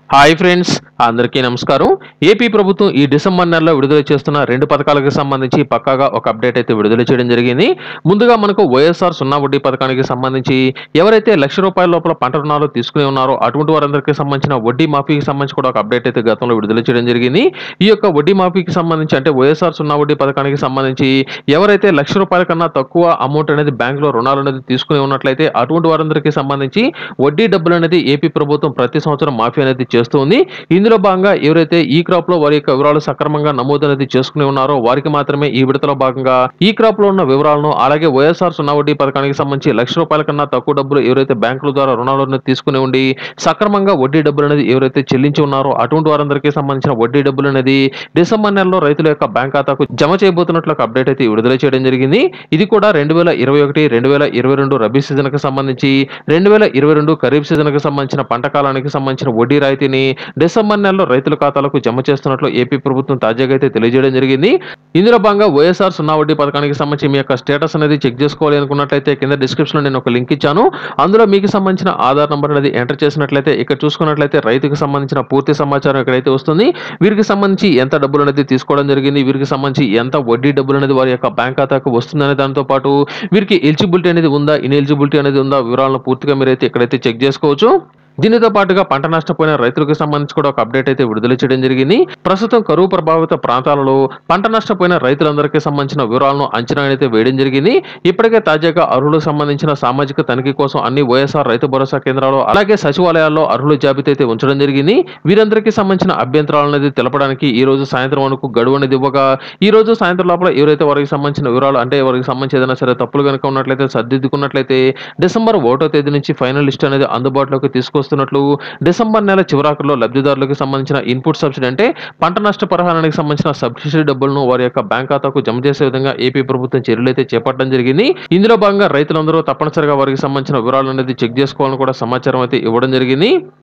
hi friends అందరికీ నమస్కారం AP ప్రభుత్వం ఈ డిసెంబర్ నెలలో విడుదల చేస్తున్న రెండు పథకాలకు సంబంధించి పక్కాగా ఒక అప్డేట్ అయితే విడుదల చేయడం జరిగింది ముందుగా మనకు వైఎస్ఆర్ సున్నా వడ్డీ పథకానికి సంబంధించి ఎవరైతే లక్ష రూపాయల లోపల పంట రుణాలు తీసుకుని ఉన్నారో అటువంటి వారందరికీ సంబంధించిన వడ్డీ మాఫీకి సంబంధించి కూడా ఒక అప్డేట్ అయితే గతంలో విడుదల చేయడం జరిగింది ఈ యొక్క వడ్డీ మాఫీకి సంబంధించి అంటే వైఎస్ఆర్ సున్నా వడ్డీ పథకానికి సంబంధించి ఎవరైతే లక్ష రూపాయల కన్నా తక్కువ అమౌంట్ అనేది బ్యాంకులో రుణాలు అనేది తీసుకుని ఉన్నట్లయితే అటువంటి వారందరికీ సంబంధించి వడ్డీ డబ్బులు అనేది ఏపీ ప్రభుత్వం ప్రతి సంవత్సరం మాఫీ అనేది చేస్తుంది ఇందులో భాగంగా ఎవరైతే ఈ క్రాప్ లో వారి యొక్క వివరాలు సక్రమంగా నమోదు అనేది చేసుకుని ఉన్నారో వారికి మాత్రమే ఈ విడతలో భాగంగా ఈ క్రాప్ లో ఉన్న వివరాలను అలాగే వైఎస్ఆర్ సున్నా వడ్డీ పథకానికి సంబంధించి లక్ష రూపాయల కన్నా తక్కువ డబ్బులు ఎవరైతే బ్యాంకుల ద్వారా రుణాలు అనేది తీసుకుని ఉండి సక్రమంగా వడ్డీ డబ్బులు అనేది ఎవరైతే చెల్లించి ఉన్నారో అటువంటి వారందరికీ సంబంధించిన వడ్డీ డబ్బులు అనేది డిసెంబర్ నెలలో రైతుల యొక్క బ్యాంక్ ఖాతాకు జమ చేయబోతున్నట్లు ఒక అప్డేట్ అయితే విడుదల చేయడం జరిగింది ఇది కూడా రెండు వేల ఇరవై ఒకటి రెండు వేల ఇరవై రెండు రబీ సీజన్ కి సంబంధించి రెండు వేల ఇరవై రెండు ఖరీఫ్ సీజన్ కి సంబంధించిన పంట కాలానికి సంబంధించిన వడ్డీ రాయితీని డిసెంబర్ నెలలో రైతుల ఖాతాలకు జమ చేస్తున్నట్లు ఏపీ ప్రభుత్వం తాజాగా అయితే తెలియజేయడం జరిగింది ఇందులో భాగంగా వైఎస్ఆర్ సున్నా వడ్డీ పథకానికి సంబంధించి మీ యొక్క స్టేటస్ అనేది చెక్ చేసుకోవాలి అనుకున్నట్లయితే కింద డిస్క్రిప్షన్ లో నేను ఒక లింక్ ఇచ్చాను అందులో మీకు సంబంధించిన ఆధార్ నంబర్ అనేది ఎంటర్ చేసినట్లయితే ఇక్కడ చూసుకున్నట్లయితే రైతుకు సంబంధించిన పూర్తి సమాచారం ఇక్కడైతే వస్తుంది వీరికి సంబంధించి ఎంత డబ్బులు అనేది తీసుకోవడం జరిగింది వీరికి సంబంధించి ఎంత వడ్డీ డబ్బులు అనేది వారి యొక్క బ్యాంక్ ఖాతాకు వస్తుందనే దాంతో పాటు వీరికి ఎలిజిబిలిటీ అనేది ఉందా ఇన్ఎలిజిబిలిటీ అనేది ఉందా వివరాలను పూర్తిగా మీరైతే ఇక్కడైతే చెక్ చేసుకోవచ్చు దీనితో పాటుగా పంట నష్టపోయిన రైతులకు సంబంధించి కూడా ఒక అప్డేట్ అయితే విడుదల చేయడం జరిగింది ప్రస్తుతం కరువు ప్రభావిత ప్రాంతాలలో పంట నష్టపోయిన రైతులందరికీ సంబంధించిన వివరాలను అంచనా అయితే వేయడం జరిగింది ఇప్పటికే తాజాగా అర్హులకు సంబంధించిన సామాజిక తనిఖీ కోసం అన్ని వైఎస్ఆర్ రైతు భరోసా కేంద్రాలు అలాగే సచివాలయాల్లో అర్హుల జాబితా అయితే ఉంచడం జరిగింది వీరందరికీ సంబంధించిన అభ్యంతరాలు అనేది తెలపడానికి ఈ రోజు సాయంత్రం వరకు గడువు అనేది ఇవ్వగా ఈ రోజు సాయంత్రం లోపల ఎవరైతే వారికి సంబంధించిన వివరాలు అంటే వారికి సంబంధించి ఏదైనా సరే తప్పులు కనుక ఉన్నట్లయితే సర్దిద్దుకున్నట్లయితే డిసెంబర్ ఒకటో తేదీ నుంచి ఫైనల్ లిస్ట్ అనేది అందుబాటులోకి తీసుకొస్తున్నట్లు డిసెంబర్ నెల చివరాకులో లబ్ధిదారులకు సంబంధించిన ఇన్పుట్ సబ్సిడీ అంటే పంట నష్ట పరిహారానికి సంబంధించిన సబ్సిడీ డబ్బులను వారి యొక్క బ్యాంక్ ఖాతాకు జమ చేసే విధంగా ఏపీ ప్రభుత్వం చర్యలు అయితే చేపట్టడం జరిగింది ఇందులో భాగంగా రైతులందరూ తప్పనిసరిగా వారికి సంబంధించిన వివరాలు అనేది చెక్ చేసుకోవాలని కూడా సమాచారం అయితే ఇవ్వడం జరిగింది